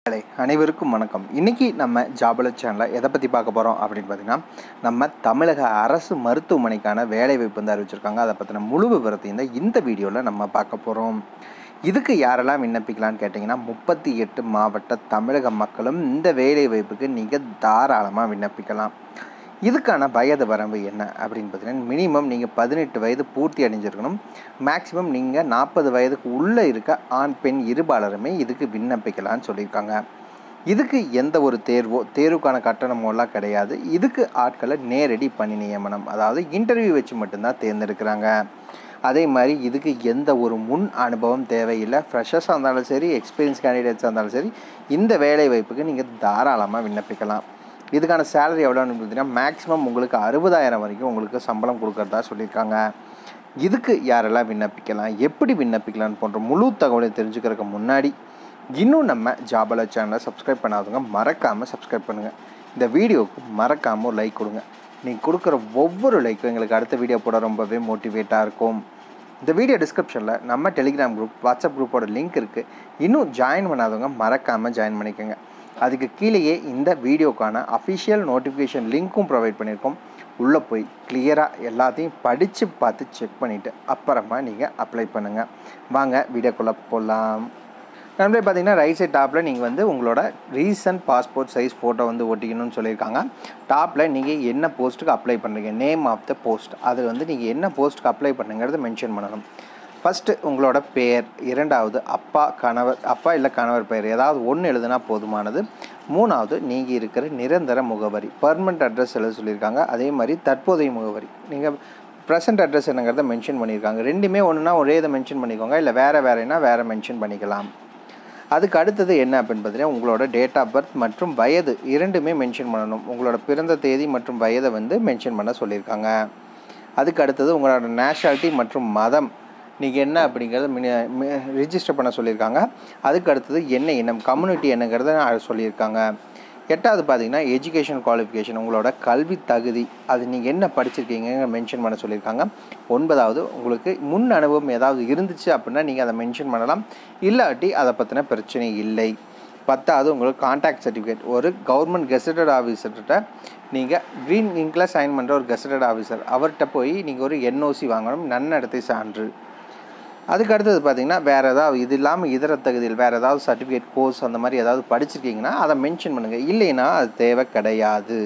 ஹலே அனைவருக்கும் வணக்கம் இன்றைக்கி நம்ம ஜாபல சேனலில் எதை பற்றி பார்க்க போகிறோம் அப்படின்னு பார்த்தீங்கன்னா நம்ம தமிழக அரசு மருத்துவமனைக்கான வேலைவாய்ப்பு வந்து அறிவிச்சிருக்காங்க அதை பற்றின முழு விவரத்தையும் தான் இந்த வீடியோவில் நம்ம பார்க்க போகிறோம் இதுக்கு யாரெல்லாம் விண்ணப்பிக்கலாம்னு கேட்டிங்கன்னா முப்பத்தி எட்டு மாவட்ட தமிழக மக்களும் இந்த வேலைவாய்ப்புக்கு நீங்கள் தாராளமாக விண்ணப்பிக்கலாம் இதுக்கான வயது வரம்பு என்ன அப்படின்னு பார்த்தீங்கன்னா மினிமம் நீங்கள் பதினெட்டு வயது பூர்த்தி அடைஞ்சிருக்கணும் மேக்ஸிமம் நீங்கள் நாற்பது வயதுக்கு உள்ளே இருக்க ஆண் பெண் இருபாலருமே இதுக்கு விண்ணப்பிக்கலாம்னு சொல்லியிருக்காங்க இதுக்கு எந்த ஒரு தேர்வோ தேர்வுக்கான கட்டணமோ எல்லாம் கிடையாது இதுக்கு ஆட்களை நேரடி பணி நியமனம் அதாவது இன்டர்வியூ வச்சு மட்டும்தான் தேர்ந்தெடுக்கிறாங்க அதே மாதிரி இதுக்கு எந்த ஒரு முன் அனுபவம் தேவையில்லை ஃப்ரெஷர்ஸாக இருந்தாலும் சரி எக்ஸ்பீரியன்ஸ் கேண்டிடேட்ஸாக இருந்தாலும் சரி இந்த வேலை வாய்ப்புக்கு நீங்கள் தாராளமாக விண்ணப்பிக்கலாம் இதுக்கான சேலரி எவ்வளோன்னு பார்த்தீங்கன்னா மேக்ஸிமம் உங்களுக்கு அறுபதாயிரம் வரைக்கும் உங்களுக்கு சம்பளம் கொடுக்கறதா சொல்லியிருக்காங்க இதுக்கு யாரெல்லாம் விண்ணப்பிக்கலாம் எப்படி விண்ணப்பிக்கலாம்னு போன்ற முழு தகவலை தெரிஞ்சுக்கிறதுக்கு முன்னாடி இன்னும் நம்ம ஜாபல சேனலை சப்ஸ்கிரைப் பண்ணாதவங்க மறக்காமல் சப்ஸ்கிரைப் பண்ணுங்கள் இந்த வீடியோவுக்கு மறக்காமல் ஒரு லைக் கொடுங்க நீங்கள் கொடுக்குற ஒவ்வொரு லைக்கும் எங்களுக்கு அடுத்த வீடியோ போட ரொம்பவே மோட்டிவேட்டாக இருக்கும் இந்த வீடியோ டிஸ்கிரிப்ஷனில் நம்ம டெலிகிராம் குரூப் வாட்ஸ்அப் குரூப்போட லிங்க் இருக்குது இன்னும் ஜாயின் பண்ணாதவங்க மறக்காமல் ஜாயின் பண்ணிக்கோங்க அதுக்கு கீழேயே இந்த வீடியோக்கான அஃபிஷியல் நோட்டிஃபிகேஷன் லிங்க்கும் ப்ரொவைட் பண்ணியிருக்கோம் உள்ளே போய் கிளியராக எல்லாத்தையும் படித்து பார்த்து செக் பண்ணிவிட்டு அப்புறமா நீங்கள் அப்ளை பண்ணுங்கள் வாங்க வீடியோக்குள்ளே போகலாம் நம்மளே பார்த்தீங்கன்னா ரைட் சைட் டாப்பில் நீங்கள் வந்து உங்களோட ரீசன்ட் பாஸ்போர்ட் சைஸ் ஃபோட்டோ வந்து ஒட்டிக்கணும்னு சொல்லியிருக்காங்க டாப்பில் நீங்கள் என்ன போஸ்ட்டுக்கு அப்ளை பண்ணுறீங்க நேம் ஆஃப் த போஸ்ட் அது வந்து நீங்கள் என்ன போஸ்ட்டுக்கு அப்ளை பண்ணுங்கிறத மென்ஷன் பண்ணணும் ஃபஸ்ட்டு உங்களோட பெயர் இரண்டாவது அப்பா கணவர் அப்பா இல்லை கணவர் பெயர் ஏதாவது ஒன்று எழுதுனா போதுமானது மூணாவது நீங்கள் இருக்கிற நிரந்தர முகவரி பர்மனண்ட் அட்ரஸ் எழுத சொல்லியிருக்காங்க அதே மாதிரி தற்போதைய முகவரி நீங்கள் ப்ரெசன்ட் அட்ரஸ் என்னங்கிறத மென்ஷன் பண்ணியிருக்காங்க ரெண்டுமே ஒன்றுனா ஒரே இதை மென்ஷன் பண்ணிக்கோங்க இல்லை வேறு வேறுனா வேறு மென்ஷன் பண்ணிக்கலாம் அதுக்கு அடுத்தது என்ன அப்படின்னு பார்த்தீங்கன்னா உங்களோட டேட் ஆஃப் பர்த் மற்றும் வயது இரண்டுமே மென்ஷன் பண்ணணும் உங்களோட பிறந்த தேதி மற்றும் வயதை வந்து மென்ஷன் பண்ண சொல்லியிருக்காங்க அதுக்கு அடுத்தது உங்களோட நேஷனாலிட்டி மற்றும் மதம் நீங்கள் என்ன அப்படிங்கிறத மினி ரிஜிஸ்டர் பண்ண சொல்லியிருக்காங்க அதுக்கு அடுத்தது என்ன இனம் கம்யூனிட்டி என்னங்கிறத சொல்லியிருக்காங்க எட்டாவது பார்த்தீங்கன்னா எஜுகேஷன் குவாலிஃபிகேஷன் உங்களோட கல்வி தகுதி அது நீங்கள் என்ன படிச்சிருக்கீங்க மென்ஷன் பண்ண சொல்லியிருக்காங்க ஒன்பதாவது உங்களுக்கு முன் அனுபவம் ஏதாவது இருந்துச்சு அப்படின்னா நீங்கள் அதை மென்ஷன் பண்ணலாம் இல்லாட்டி அதை பற்றின பிரச்சனை இல்லை பத்தாவது உங்களுக்கு கான்டாக்ட் சர்டிஃபிகேட் ஒரு கவர்மெண்ட் கெசட்டட் ஆஃபீஸர்கிட்ட நீங்கள் க்ரீன் இங்கில் சைன் பண்ணுற ஒரு கெசட்டட் ஆஃபீஸர் அவர்கிட்ட போய் நீங்கள் ஒரு என்ஓசி வாங்கணும் நன்னடத்தை சான்று அதுக்கு அடுத்தது பார்த்தீங்கன்னா வேறு ஏதாவது இது இல்லாமல் இதர தகுதியில் வேறு ஏதாவது சர்டிஃபிகேட் கோர்ஸ் அந்த மாதிரி ஏதாவது படிச்சிருக்கீங்கன்னா அதை மென்ஷன் பண்ணுங்கள் இல்லைன்னா அது தேவை கிடையாது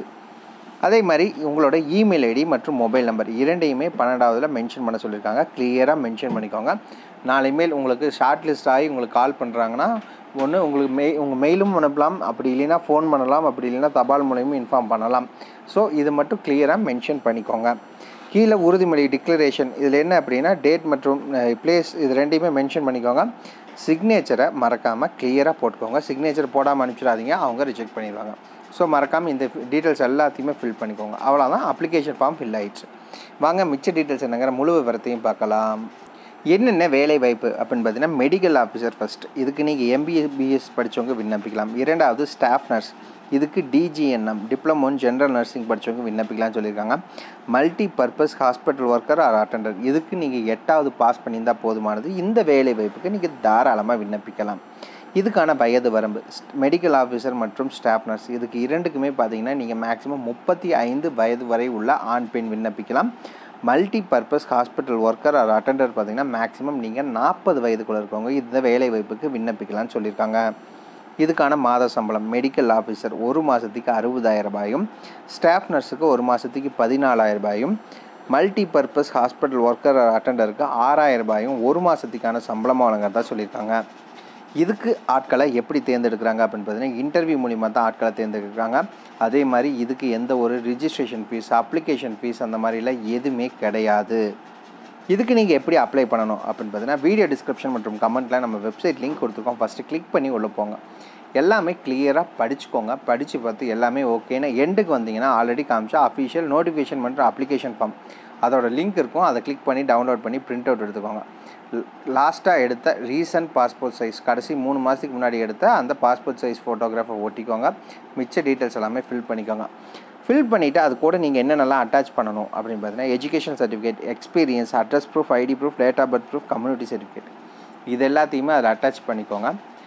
அதே மாதிரி உங்களோட இமெயில் ஐடி மற்றும் மொபைல் நம்பர் இரண்டையுமே பன்னெண்டாவதில் மென்ஷன் பண்ண சொல்லியிருக்காங்க கிளியராக மென்ஷன் பண்ணிக்கோங்க நாலு மெயில் உங்களுக்கு ஷார்ட் லிஸ்ட் ஆகி உங்களுக்கு கால் பண்ணுறாங்கன்னா ஒன்று உங்களுக்கு மெய் உங்கள் மெயிலும் அனுப்பலாம் அப்படி இல்லைன்னா ஃபோன் பண்ணலாம் அப்படி இல்லைன்னா தபால் மூலயமும் இன்ஃபார்ம் பண்ணலாம் ஸோ இது மட்டும் கிளியராக மென்ஷன் பண்ணிக்கோங்க கீழே உறுதிமொழி டிக்ளரேஷன் இதில் என்ன அப்படின்னா டேட் மற்றும் பிளேஸ் இது ரெண்டையுமே மென்ஷன் பண்ணிக்கோங்க சிக்னேச்சரை மறக்காமல் கிளியராக போட்டுக்கோங்க சிக்னேச்சர் போடாமல் அனுப்பிச்சிடாதீங்க அவங்க ரிஜெக்ட் பண்ணிடுவாங்க ஸோ மறக்காமல் இந்த டீட்டெயில்ஸ் எல்லாத்தையுமே ஃபில் பண்ணிக்கோங்க அவ்வளோதான் அப்ளிகேஷன் ஃபார்ம் ஃபில் ஆயிடுச்சு வாங்க மிச்ச டீட்டெயில்ஸ் என்னங்கிற முழு விவரத்தையும் பார்க்கலாம் என்னென்ன வேலை வாய்ப்பு அப்படின்னு பார்த்தீங்கன்னா மெடிக்கல் ஆஃபீஸர் ஃபஸ்ட் இதுக்கு நீங்கள் எம்பிஏ பிஎஸ் படித்தவங்க விண்ணப்பிக்கலாம் இரண்டாவது ஸ்டாஃப் நர்ஸ் இதுக்கு DGNM diploma in general nursing படித்தவங்க விண்ணப்பிக்கலாம்னு சொல்லியிருக்காங்க multi purpose hospital worker or attender இதுக்கு நீங்கள் எட்டாவது பாஸ் பண்ணியிருந்தால் போதுமானது இந்த வேலை வாய்ப்புக்கு நீங்கள் தாராளமாக விண்ணப்பிக்கலாம் இதுக்கான வயது வரம்பு மெடிக்கல் ஆஃபீஸர் மற்றும் ஸ்டாஃப் நர்ஸ் இதுக்கு இரண்டுக்குமே பார்த்தீங்கன்னா நீங்கள் மேக்ஸிமம் முப்பத்தி ஐந்து வயது வரை உள்ள ஆண் பெண் விண்ணப்பிக்கலாம் multi purpose hospital worker or attender பார்த்தீங்கன்னா மேக்ஸிமம் நீங்கள் நாற்பது வயதுக்குள்ளே இருக்கவங்க இந்த வேலை வாய்ப்புக்கு விண்ணப்பிக்கலாம்னு சொல்லியிருக்காங்க இதுக்கான மாத சம்பளம் மெடிக்கல் ஆஃபீஸர் ஒரு மாதத்துக்கு அறுபதாயிரம் ரூபாயும் ஸ்டாஃப் நர்ஸுக்கு ஒரு மாதத்துக்கு பதினாலாயிரம் ரூபாயும் மல்டி பர்பஸ் ஹாஸ்பிட்டல் ஒர்க்கர் அட்டண்டருக்கு ஆறாயிரம் ரூபாயும் ஒரு மாதத்துக்கான சம்பளமாக வழங்குறதா சொல்லியிருக்காங்க இதுக்கு ஆட்களை எப்படி தேர்ந்தெடுக்கிறாங்க அப்படின்னு பார்த்தீங்கன்னா இன்டர்வியூ மூலிமா தான் ஆட்களை தேர்ந்தெடுக்கிறாங்க அதே மாதிரி இதுக்கு எந்த ஒரு ரிஜிஸ்ட்ரேஷன் ஃபீஸ் அப்ளிகேஷன் ஃபீஸ் அந்த மாதிரிலாம் எதுவுமே கிடையாது இதுக்கு நீங்கள் எப்படி அப்ளை பண்ணணும் அப்படின்னு பார்த்தீங்கன்னா வீடியோ டிஸ்கிரிப்ஷன் மற்றும் கமெண்ட்டில் நம்ம வெப்சைட் லிங்க் கொடுத்துருக்கோம் ஃபஸ்ட்டு கிளிக் பண்ணி உள்ளே போங்க எல்லாமே கிளியராக படிச்சுக்கோங்க படித்து பார்த்து எல்லாமே ஓகேன்னு எண்டுக்கு வந்தீங்கன்னா ஆல்ரெடி காமிச்சா அஃபிஷியல் நோட்டிஃபிகேஷன் பண்ணுற அப்ளிகேஷன் ஃபார்ம் அதோட லிங்க் இருக்கும் அதை கிளிக் பண்ணி டவுன்லோட் பண்ணி பிரிண்ட் அவுட் எடுத்துக்கோங்க லாஸ்ட்டாக எடுத்த ரீசன்ட் பாஸ்போர்ட் சைஸ் கடைசி மூணு மாதத்துக்கு முன்னாடி எடுத்த அந்த பாஸ்போர்ட் சைஸ் ஃபோட்டோகிராஃபை ஒட்டிக்கோங்க மிச்ச டீட்டெயில்ஸ் எல்லாமே ஃபில் பண்ணிக்கோங்க ஃபில் பண்ணிவிட்டு அது கூட நீங்கள் என்னென்னலாம் அட்டாச் பண்ணணும் அப்படின்னு பார்த்தீங்கன்னா education certificate experience address proof ID proof date of birth proof community certificate இது எல்லாத்தையுமே அதில் அட்டாச் பண்ணிக்கோங்க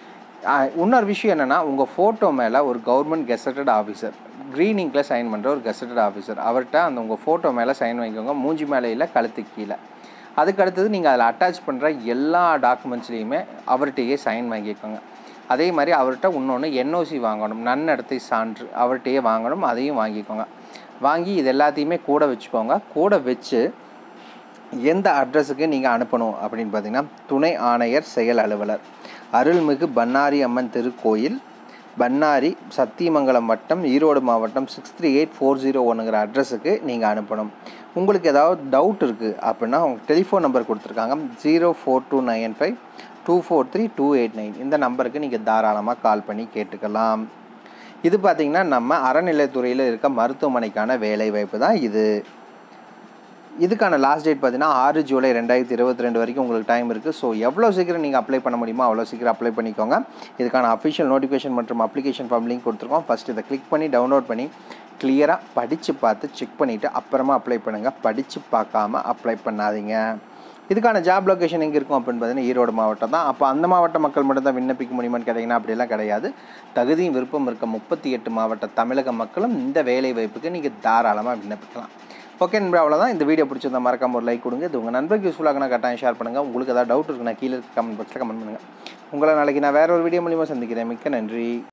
இன்னொரு விஷயம் என்னென்னா உங்கள் ஃபோட்டோ மேலே ஒரு கவர்மெண்ட் கெசட்டட் ஆஃபீஸர் க்ரீன் இங்கில் சைன் பண்ணுற ஒரு கெசட்டட் ஆஃபீஸர் அவர்கிட்ட அந்த உங்கள் ஃபோட்டோ மேலே சைன் வாங்கிக்கோங்க மூஞ்சி மேலே இல்லை கழுத்துக்கு கீழே அதுக்கு அடுத்தது நீங்கள் அதில் அட்டாச் பண்ணுற எல்லா டாக்குமெண்ட்ஸ்லேயுமே அவர்கிட்டயே சைன் வாங்கிக்கோங்க அதே மாதிரி அவர்கிட்ட இன்னொன்று என்ஓசி வாங்கணும் நன்னடத்தை சான்று அவர்கிட்டயே வாங்கணும் அதையும் வாங்கிக்கோங்க வாங்கி இது எல்லாத்தையுமே கூட வச்சுக்கோங்க கூட வச்சு எந்த அட்ரஸுக்கு நீங்கள் அனுப்பணும் அப்படின்னு பார்த்தீங்கன்னா துணை ஆணையர் செயல் அலுவலர் அருள்மிகு பன்னாரி அம்மன் திருக்கோயில் பன்னாரி சத்தியமங்கலம் வட்டம் ஈரோடு மாவட்டம் six three eight four zero ஒன்றுங்கிற அட்ரஸுக்கு நீங்கள் அனுப்பணும் உங்களுக்கு ஏதாவது டவுட் இருக்குது அப்படின்னா உங்க டெலிஃபோன் நம்பர் கொடுத்துருக்காங்க zero four two nine five two four three two eight nine இந்த நம்பருக்கு நீங்கள் தாராளமாக கால் பண்ணி கேட்டுக்கலாம் இது பார்த்திங்கன்னா நம்ம அறநிலைத்துறையில் இருக்க மருத்துவமனைக்கான வேலை வாய்ப்பு தான் இது இதுக்கான லாஸ்ட் டேட் பார்த்தீங்கன்னா ஆறு ஜூலை ரெண்டாயிரத்தி இருபத்தி ரெண்டு வரைக்கும் உங்களுக்கு டைம் இருக்குது ஸோ எவ்வளோ சீக்கிரம் நீங்கள் அப்ளை பண்ண முடியுமோ அவ்வளோ சீக்கிரம் அப்ளை பண்ணிக்கோங்க இதுக்கான அஃபிஷியல் நோட்டிஃபிகேஷன் மற்றும் அப்ளிகேஷன் ஃபார்ம் லிங்க் கொடுத்துருக்கோம் ஃபஸ்ட் இதை கிளிக் பண்ணி டவுன்லோட் பண்ணி கிளியராக படித்து பார்த்து செக் பண்ணிவிட்டு அப்புறமா அப்ளை பண்ணுங்கள் படித்து பார்க்காம அப்ளை பண்ணாதீங்க இதுக்கான ஜாப் லொக்கேஷன் எங்கே இருக்கும் அப்படின்னு பார்த்தீங்கன்னா ஈரோடு மாவட்டம் தான் அப்போ அந்த மாவட்ட மக்கள் மட்டும் தான் விண்ணப்பிக்க முடியுமான்னு கேட்டிங்கன்னா அப்படிலாம் கிடையாது தகுதியும் விருப்பம் இருக்க முப்பத்தி எட்டு மாவட்ட தமிழக மக்களும் இந்த வேலை வாய்ப்புக்கு நீங்கள் தாராளமாக விண்ணப்பிக்கலாம் ஓகே நண்பர் அவ்வளோதான் இந்த வீடியோ பிடிச்சிருந்தா மறக்காம ஒரு லைக் கொடுங்க இது உங்கள் நண்பருக்கு யூஸ்ஃபுல்லாக கட்டாயம் ஷேர் பண்ணுங்கள் உங்களுக்கு ஏதாவது டவுட் இருக்குன்னா கீழே இருக்க கமெண்ட் பாக்ஸில் கமெண்ட் பண்ணுங்கள் உங்களை நாளைக்கு நான் வேற ஒரு வீடியோ மூலியமாக சந்திக்கிறேன் மிக்க நன்றி